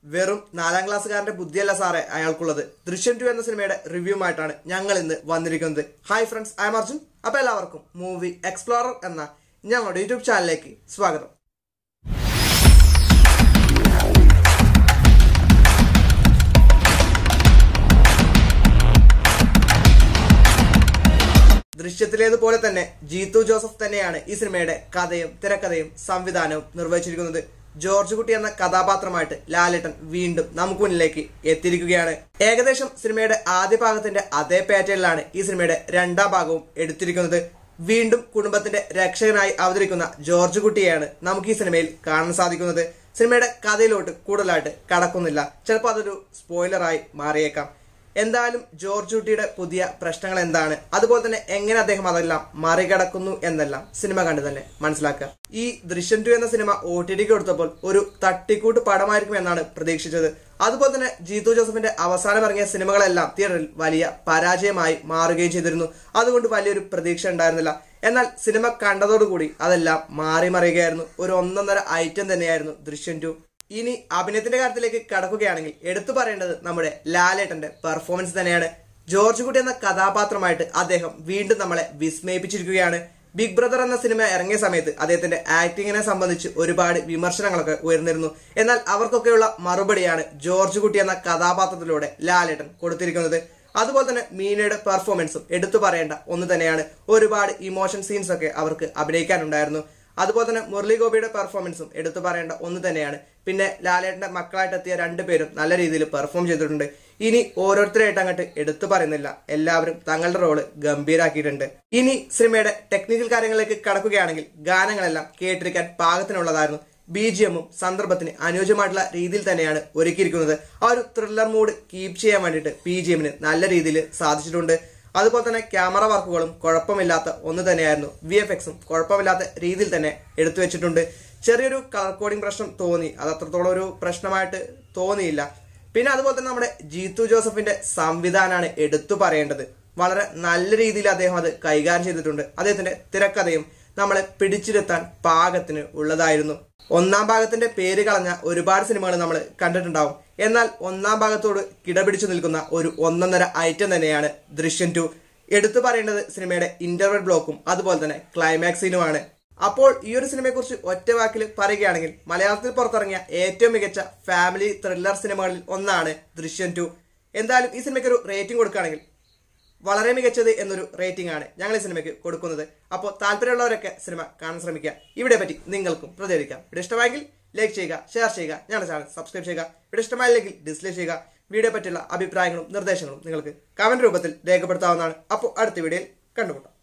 വെറും നാലാം ക്ലാസ്സുകാരന്റെ ബുദ്ധിയല്ല സാറേ അയാൾക്കുള്ളത് ദൃശ്യം ടു എന്ന സിനിമയുടെ റിവ്യൂമായിട്ടാണ് ഞങ്ങൾ ഇന്ന് വന്നിരിക്കുന്നത് hi friends I am Arjun അപ്പൊ എല്ലാവർക്കും മൂവി എക്സ്പ്ലോറർ എന്ന ഞങ്ങളുടെ യൂട്യൂബ് ചാനലിലേക്ക് സ്വാഗതം ദൃശ്യത്തിലേതുപോലെ തന്നെ ജീത്തു ജോസഫ് തന്നെയാണ് ഈ സിനിമയുടെ കഥയും തിരക്കഥയും സംവിധാനവും നിർവഹിച്ചിരിക്കുന്നത് ജോർജ് കുട്ടി എന്ന കഥാപാത്രമായിട്ട് ലാലേട്ടൻ വീണ്ടും നമുക്ക് മുന്നിലേക്ക് എത്തിയിരിക്കുകയാണ് ഏകദേശം സിനിമയുടെ ആദ്യ ഭാഗത്തിന്റെ അതേ പാറ്റേണിലാണ് ഈ സിനിമയുടെ രണ്ടാം ഭാഗവും എടുത്തിരിക്കുന്നത് വീണ്ടും കുടുംബത്തിന്റെ രക്ഷകനായി അവതരിക്കുന്ന ജോർജ് കുട്ടിയെയാണ് നമുക്ക് ഈ സിനിമയിൽ കാണാൻ സാധിക്കുന്നത് സിനിമയുടെ കഥയിലോട്ട് കൂടുതലായിട്ട് കടക്കുന്നില്ല ചിലപ്പോൾ അതൊരു സ്പോയിലറായി മാറിയേക്കാം എന്തായാലും ജോർജ് കുട്ടിയുടെ പുതിയ പ്രശ്നങ്ങൾ എന്താണ് അതുപോലെ തന്നെ എങ്ങനെ അദ്ദേഹം അതെല്ലാം മറികടക്കുന്നു എന്നെല്ലാം സിനിമ കണ്ട് തന്നെ മനസ്സിലാക്കുക ഈ ദൃശ്യം ടു എന്ന സിനിമ ഒ ടി ടിക്ക് കൊടുത്തപ്പോൾ ഒരു തട്ടിക്കൂട്ട് പടമായിരിക്കും എന്നാണ് പ്രതീക്ഷിച്ചത് അതുപോലെ തന്നെ ജീതു ജോസഫിന്റെ അവസാനം ഇറങ്ങിയ സിനിമകളെല്ലാം തിയേറ്ററിൽ വലിയ പരാജയമായി മാറുകയും ചെയ്തിരുന്നു അതുകൊണ്ട് വലിയൊരു പ്രതീക്ഷ ഉണ്ടായിരുന്നില്ല എന്നാൽ സിനിമ കണ്ടതോടുകൂടി അതെല്ലാം മാറി മറിയുകയായിരുന്നു ഒരു ഒന്നൊന്നര ഐറ്റം തന്നെയായിരുന്നു ദൃശ്യം ടു ഇനി അഭിനയത്തിന്റെ കാര്യത്തിലേക്ക് കടക്കുകയാണെങ്കിൽ എടുത്തു പറയേണ്ടത് നമ്മുടെ ലാലേട്ടന്റെ പെർഫോമൻസ് തന്നെയാണ് ജോർജ് കുട്ടി എന്ന കഥാപാത്രമായിട്ട് അദ്ദേഹം വീണ്ടും നമ്മളെ വിസ്മയിപ്പിച്ചിരിക്കുകയാണ് ബിഗ് ബ്രദർ എന്ന സിനിമ ഇറങ്ങിയ സമയത്ത് അദ്ദേഹത്തിന്റെ ആക്ടിങ്ങിനെ സംബന്ധിച്ച് ഒരുപാട് വിമർശനങ്ങളൊക്കെ ഉയർന്നിരുന്നു എന്നാൽ അവർക്കൊക്കെയുള്ള മറുപടിയാണ് ജോർജ് കുട്ടി എന്ന കഥാപാത്രത്തിലൂടെ ലാലേട്ടൻ കൊടുത്തിരിക്കുന്നത് അതുപോലെ തന്നെ മീനയുടെ പെർഫോമൻസും എടുത്തു പറയേണ്ട ഒന്ന് തന്നെയാണ് ഒരുപാട് ഇമോഷൻ സീൻസ് ഒക്കെ അവർക്ക് അഭിനയിക്കാനുണ്ടായിരുന്നു അതുപോലെ തന്നെ മുരളി ഗോപിയുടെ പെർഫോമൻസും എടുത്തു പറയേണ്ട ഒന്ന് തന്നെയാണ് പിന്നെ ലാലേട്ടന്റെ മക്കളായിട്ട് എത്തിയ രണ്ടുപേരും നല്ല രീതിയിൽ പെർഫോം ചെയ്തിട്ടുണ്ട് ഇനി ഓരോരുത്തരായിട്ട് അങ്ങോട്ട് എടുത്തു പറയുന്നില്ല എല്ലാവരും തങ്ങളുടെ റോള് ഗംഭീരാക്കിയിട്ടുണ്ട് ഇനി സിനിമയുടെ ടെക്നിക്കൽ കാര്യങ്ങളിലേക്ക് കടക്കുകയാണെങ്കിൽ ഗാനങ്ങളെല്ലാം കേട്ടിരിക്കാൻ പാകത്തിനുള്ളതായിരുന്നു ബി ജി എമ്മും സന്ദർഭത്തിന് അനുയോജ്യമായിട്ടുള്ള രീതിയിൽ തന്നെയാണ് ഒരുക്കിയിരിക്കുന്നത് ആ ഒരു ത്രില്ലർ മൂഡ് കീപ്പ് ചെയ്യാൻ വേണ്ടിയിട്ട് ബി ജി എമ്മിന് നല്ല രീതിയിൽ സാധിച്ചിട്ടുണ്ട് അതുപോലെ തന്നെ ക്യാമറ വർക്കുകളും കുഴപ്പമില്ലാത്ത ഒന്ന് തന്നെയായിരുന്നു വി എഫ് എക്സും കുഴപ്പമില്ലാത്ത രീതിയിൽ തന്നെ എടുത്തു വെച്ചിട്ടുണ്ട് ചെറിയൊരു കളർ കോഡിംഗ് പ്രശ്നം തോന്നി അത് അത്രത്തോളം ഒരു പ്രശ്നമായിട്ട് തോന്നിയില്ല പിന്നെ അതുപോലെ തന്നെ നമ്മുടെ ജീത്തു ജോസഫിന്റെ സംവിധാനമാണ് എടുത്തു പറയേണ്ടത് വളരെ നല്ല രീതിയിൽ അദ്ദേഹം അത് കൈകാര്യം ചെയ്തിട്ടുണ്ട് അദ്ദേഹത്തിന്റെ തിരക്കഥയും നമ്മളെ പിടിച്ചിരുത്താൻ പാകത്തിന് ഉള്ളതായിരുന്നു ഒന്നാം ഭാഗത്തിന്റെ പേര് കളഞ്ഞ ഒരുപാട് സിനിമകൾ നമ്മൾ കണ്ടിട്ടുണ്ടാവും എന്നാൽ ഒന്നാം ഭാഗത്തോട് കിടപിടിച്ചു നിൽക്കുന്ന ഒരു ഒന്നൊന്നര ഐറ്റം തന്നെയാണ് ദൃശ്യം ടു എടുത്തു പറയേണ്ടത് സിനിമയുടെ ഇന്റർവൽ ബ്ലോക്കും അതുപോലെ തന്നെ ക്ലൈമാക്സ് സീനുമാണ് അപ്പോൾ ഈ ഒരു സിനിമയെക്കുറിച്ച് ഒറ്റ വാക്കിൽ പറയുകയാണെങ്കിൽ മലയാളത്തിൽ പുറത്തിറങ്ങിയ ഏറ്റവും മികച്ച ഫാമിലി ത്രില്ലർ സിനിമകളിൽ ഒന്നാണ് ദൃശ്യം ടു എന്തായാലും ഈ സിനിമയ്ക്ക് ഒരു റേറ്റിംഗ് കൊടുക്കുകയാണെങ്കിൽ വളരെ മികച്ചത് എന്നൊരു റേറ്റിംഗ് ആണ് ഞങ്ങൾ ഈ സിനിമയ്ക്ക് കൊടുക്കുന്നത് അപ്പോൾ താല്പര്യമുള്ളവരൊക്കെ സിനിമ കാണാൻ ശ്രമിക്കുക ഇവിടെ പറ്റി നിങ്ങൾക്കും പ്രതികരിക്കാം ഇവിടെ ഇഷ്ടമായെങ്കിൽ ലൈക്ക് ചെയ്യുക ഷെയർ ചെയ്യുക ഞങ്ങളുടെ ചാനൽ സബ്സ്ക്രൈബ് ചെയ്യുക ഇവിടെ ഇഷ്ടമായില്ലെങ്കിൽ ഡിസ്ലൈക്ക് ചെയ്യുക വീഡിയോ പറ്റിയുള്ള അഭിപ്രായങ്ങളും നിർദ്ദേശങ്ങളും നിങ്ങൾക്ക് കമന്റ് രൂപത്തിൽ രേഖപ്പെടുത്താവുന്നതാണ് അപ്പോൾ അടുത്ത വീഡിയോയിൽ കണ്ടുമുട്ടാം